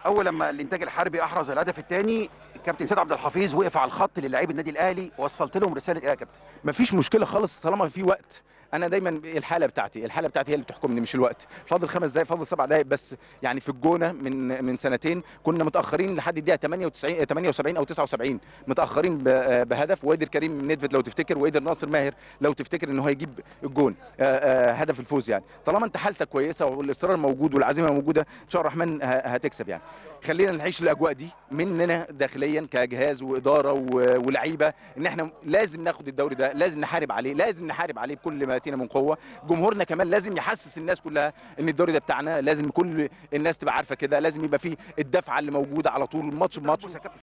اول لما الانتاج الحربي احرز الهدف الثاني الكابتن سيد عبد الحفيظ وقف على الخط للاعيب النادي الاهلي وصلت لهم رساله ايه يا كابتن مفيش مشكله خالص طالما في وقت انا دايما الحاله بتاعتي الحاله بتاعتي هي اللي بتحكمني مش الوقت فاضل خمس دقائق فاضل سبع دقائق بس يعني في الجونه من من سنتين كنا متاخرين لحد الدقيقه 98 78 او 79 متاخرين ب- بهدف وقدر كريم ندفت لو تفتكر وقدر ناصر ماهر لو تفتكر ان هو يجيب الجون آه، آه، هدف الفوز يعني طالما انت حالتك كويسه والاصرار موجود والعزيمه موجوده ان شاء الله الرحمن ه- هتكسب يعني خلينا نعيش الاجواء دي مننا داخليا كجهاز واداره و- ولعيبه ان احنا لازم ناخد الدوري ده لازم نحارب عليه لازم نحارب عليه بكل ما اتينا من قوه جمهورنا كمان لازم يحسس الناس كلها ان الدوري ده بتاعنا لازم كل الناس تبقى عارفه كده لازم يبقى فيه الدفعه اللي موجوده على طول ماتش بماتش